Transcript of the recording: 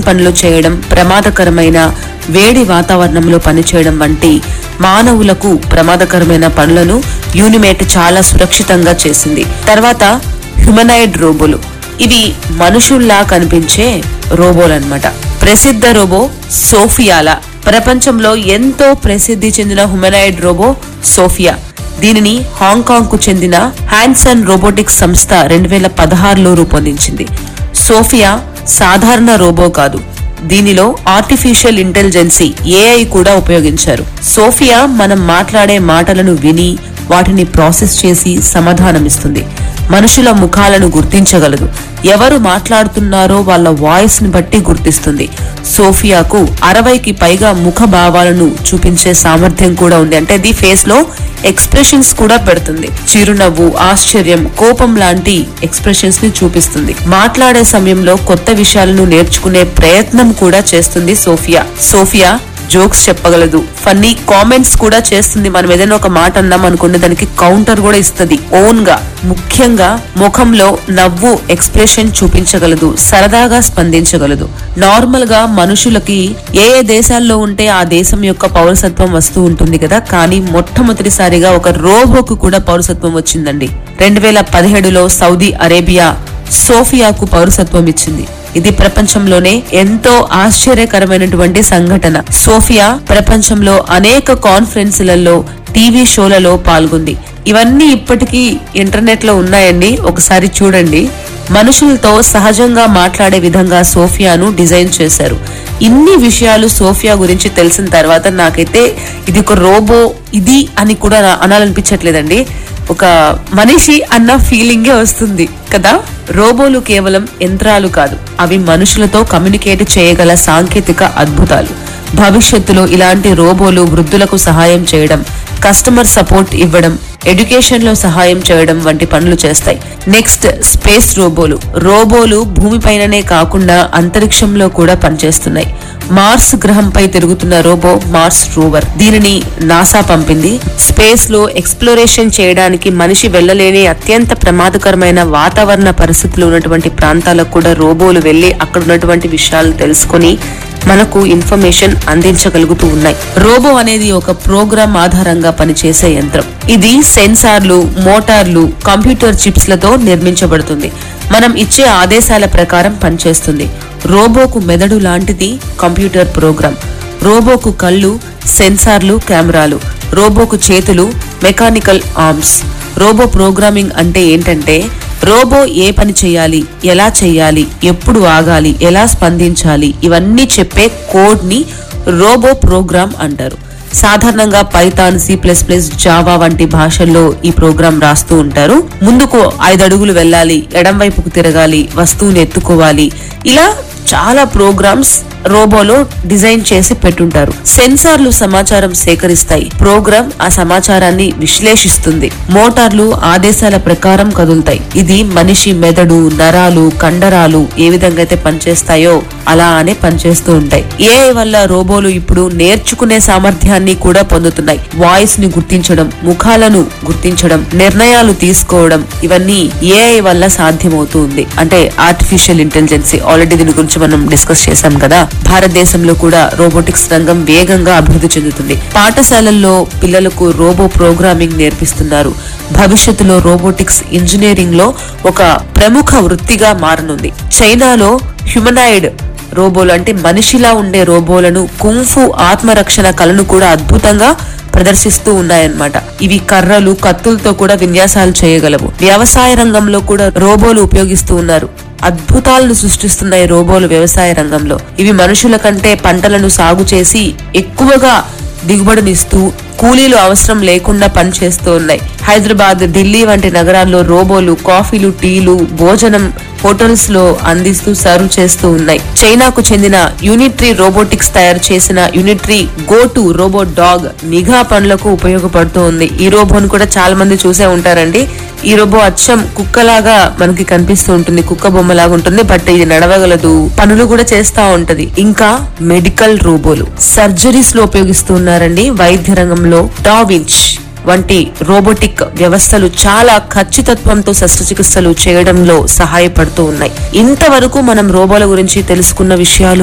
పనులు చేయడం ప్రమాదకరమైన వేడి వాతావరణంలో పనిచేయడం వంటి మానవులకు ప్రమాదకరమైన పనులను యూనిమేట్ చాలా సురక్షితంగా చేసింది తర్వాత హ్యుమనాయిడ్ రోబోలు ఇవి మనుషుల్లా కనిపించే రోబోలు అన్నమాట ప్రసిద్ధ రోబో సోఫియాలా ప్రపంచంలో ఎంతో ప్రసిద్ధి చెందిన హ్యుమనాయిడ్ రోబో సోఫియా దీనిని హాంకాంగ్ కు చెందిన హ్యాన్సన్ రోబోటిక్స్ సంస్థ రెండు వేల పదహారులో రూపొందించింది సోఫియా సాధారణ రోబో కాదు దీనిలో ఆర్టిఫిషియల్ ఇంటెలిజెన్సీ ఏఐ కూడా ఉపయోగించారు సోఫియా మనం మాట్లాడే మాటలను విని వాటిని ప్రాసెస్ చేసి సమాధానమిస్తుంది మనుషుల ముఖాలను గుర్తించగలదు ఎవరు మాట్లాడుతున్నారో వాళ్ళ వాయిస్ ని బట్టి గుర్తిస్తుంది సోఫియాకు అరవైకి పైగా ముఖ భావాలను చూపించే సామర్థ్యం కూడా ఉంది అంటే అది ఫేస్ లో ఎక్స్ప్రెషన్స్ కూడా పెడుతుంది చిరునవ్వు ఆశ్చర్యం కోపం లాంటి ఎక్స్ప్రెషన్స్ ని చూపిస్తుంది మాట్లాడే సమయంలో కొత్త విషయాలను నేర్చుకునే ప్రయత్నం కూడా చేస్తుంది సోఫియా సోఫియా జోక్స్ చెప్పగలదు ఫన్నీ కామెంట్స్ కూడా చేస్తుంది మనం ఏదైనా ఒక మాట అన్నాం అనుకోండి దానికి కౌంటర్ కూడా ఇస్తుంది ఓన్ గా ముఖ్యంగా ముఖంలో నవ్వు ఎక్స్ప్రెషన్ చూపించగలదు సరదాగా స్పందించగలదు నార్మల్ గా మనుషులకి ఏ ఏ దేశాల్లో ఉంటే ఆ దేశం యొక్క పౌరసత్వం వస్తూ ఉంటుంది కదా కానీ మొట్టమొదటిసారిగా ఒక రోబోకు కూడా పౌరసత్వం వచ్చిందండి రెండు వేల పదిహేడులో సౌదీ అరేబియా సోఫియాకు పౌరసత్వం ఇచ్చింది ఇది ప్రపంచంలోనే ఎంతో ఆశ్చర్యకరమైనటువంటి సంఘటన సోఫియా ప్రపంచంలో అనేక కాన్ఫరెన్సులలో టీవీ షోలలో పాల్గొంది ఇవన్నీ ఇప్పటికీ ఇంటర్నెట్ లో ఉన్నాయండి ఒకసారి చూడండి మనుషులతో సహజంగా మాట్లాడే విధంగా సోఫియాను డిజైన్ చేశారు ఇన్ని విషయాలు సోఫియా గురించి తెలిసిన తర్వాత నాకైతే ఇది ఒక రోబో ఇది అని కూడా నా- అనాలనిపించట్లేదండి ఒక మనిషి అన్న ఫీలింగే వస్తుంది కదా రోబోలు కేవలం యంత్రాలు కాదు అవి మనుషులతో కమ్యూనికేట్ చేయగల సాంకేతిక అద్భుతాలు భవిష్యత్తులో ఇలాంటి రోబోలు వృద్ధులకు సహాయం చేయడం కస్టమర్ సపోర్ట్ ఇవ్వడం ఎడ్యుకేషన్ లో సహాయం చేయడం వంటి పనులు చేస్తాయి నెక్స్ట్ స్పేస్ రోబోలు రోబోలు భూమిపైననే కాకుండా అంతరిక్షంలో కూడా పనిచేస్తున్నాయి మార్స్ గ్రహంపై తిరుగుతున్న రోబో మార్స్ రోవర్ దీనిని నాసా పంపింది స్పేస్ లో ఎక్స్ప్లోరేషన్ చేయడానికి మనిషి వెళ్ళలేని అత్యంత ప్రమాదకరమైన వాతావరణ పరిస్థితులు ఉన్నటువంటి ప్రాంతాలకు కూడా రోబోలు వెళ్లి అక్కడ ఉన్నటువంటి విషయాలు తెలుసుకొని మనకు ఇన్ఫర్మేషన్ అందించగలుగుతూ ఉన్నాయి రోబో అనేది ఒక ప్రోగ్రామ్ ఆధారంగా పనిచేసే యంత్రం ఇది సెన్సార్లు మోటార్లు కంప్యూటర్ చిప్స్ లతో నిర్మించబడుతుంది మనం ఇచ్చే ఆదేశాల ప్రకారం పనిచేస్తుంది రోబోకు మెదడు లాంటిది కంప్యూటర్ ప్రోగ్రామ్ రోబోకు కళ్ళు సెన్సార్లు కెమెరాలు రోబోకు చేతులు మెకానికల్ ఆర్మ్స్ రోబో ప్రోగ్రామింగ్ అంటే ఏంటంటే రోబో ఏ పని చేయాలి ఎలా చేయాలి ఎప్పుడు ఆగాలి ఎలా స్పందించాలి ఇవన్నీ చెప్పే కోడ్ ని రోబో ప్రోగ్రామ్ అంటారు సాధారణంగా Python C plus plus Java వంటి భాషల్లో ఈ ప్రోగ్రామ్ రాస్తూ ఉంటారు ముందుకు ఐదు అడుగులు వెళ్ళాలి ఎడం వైపుకు తిరగాలి వస్తువుని ఎత్తుకోవాలి ఇలా చాలా ప్రోగ్రామ్స్ రోబోలో డిజైన్ చేసి పెట్టుంటారు సెన్సార్లు సమాచారం సేకరిస్తాయి ప్రోగ్రామ్ ఆ సమాచారాన్ని విశ్లేషిస్తుంది మోటార్లు ఆదేశాల ప్రకారం కదులుతాయి ఇది మనిషి మెదడు నరాలు కండరాలు ఏ విధంగా అయితే పనిచేస్తాయో అలానే పనిచేస్తూ ఉంటాయి ఏఐ వల్ల రోబోలు ఇప్పుడు నేర్చుకునే సామర్థ్యాన్ని కూడా పొందుతున్నాయి వాయిస్ ని గుర్తించడం ముఖాలను గుర్తించడం నిర్ణయాలు తీసుకోవడం ఇవన్నీ ఏఐ వల్ల సాధ్యమవుతుంది అంటే ఆర్టిఫిషియల్ ఇంటెలిజెన్సీ ఆల్రెడీ దీని గురించి మనం డిస్కస్ చేశాం కదా భారతదేశంలో కూడా రోబోటిక్స్ రంగం వేగంగా అభివృద్ధి చెందుతుంది పాఠశాలల్లో పిల్లలకు రోబో ప్రోగ్రామింగ్ నేర్పిస్తున్నారు భవిష్యత్తులో రోబోటిక్స్ ఇంజనీరింగ్ లో ఒక ప్రముఖ వృత్తిగా మారనుంది చైనాలో హ్యుమనాయిడ్ రోబోలు అంటే మనిషిలా ఉండే రోబోలను కుంఫు ఆత్మరక్షణ కళను కూడా అద్భుతంగా ప్రదర్శిస్తూ ఉన్నాయన్నమాట ఇవి కర్రలు కత్తులతో కూడా విన్యాసాలు చేయగలవు వ్యవసాయ రంగంలో కూడా రోబోలు ఉపయోగిస్తూ ఉన్నారు అద్భుతాలను సృష్టిస్తున్నాయి రోబోలు వ్యవసాయ రంగంలో ఇవి మనుషుల కంటే పంటలను సాగు చేసి ఎక్కువగా దిగుబడినిస్తూ కూలీలు అవసరం లేకుండా పనిచేస్తూ ఉన్నాయి హైదరాబాద్ ఢిల్లీ వంటి నగరాల్లో రోబోలు కాఫీలు టీలు భోజనం హోటల్స్ లో అందిస్తూ సర్వ్ చేస్తూ ఉన్నాయి చైనాకు చెందిన యూనిట్రీ రోబోటిక్స్ తయారు చేసిన Unitree go two robo dog నిఘా పనులకు ఉపయోగపడుతూ ఉంది ఈ రోబోను కూడా చాలా మంది చూసే ఉంటారండి ఈ రోబో అచ్చం కుక్కలాగా మనకి కనిపిస్తూ ఉంటుంది కుక్క బొమ్మలాగా ఉంటుంది బట్ ఇది నడవగలదు పనులు కూడా చేస్తా ఉంటది ఇంకా మెడికల్ రోబోలు సర్జరీస్ లో ఉపయోగిస్తూ ఉన్నారండి వైద్య రంగంలో డావించ్ వంటి రోబోటిక్ వ్యవస్థలు చాలా ఖచ్చితత్వంతో శస్త్రచికిత్సలు చేయడంలో సహాయపడుతూ ఉన్నాయి ఇంతవరకు మనం రోబోల గురించి తెలుసుకున్న విషయాలు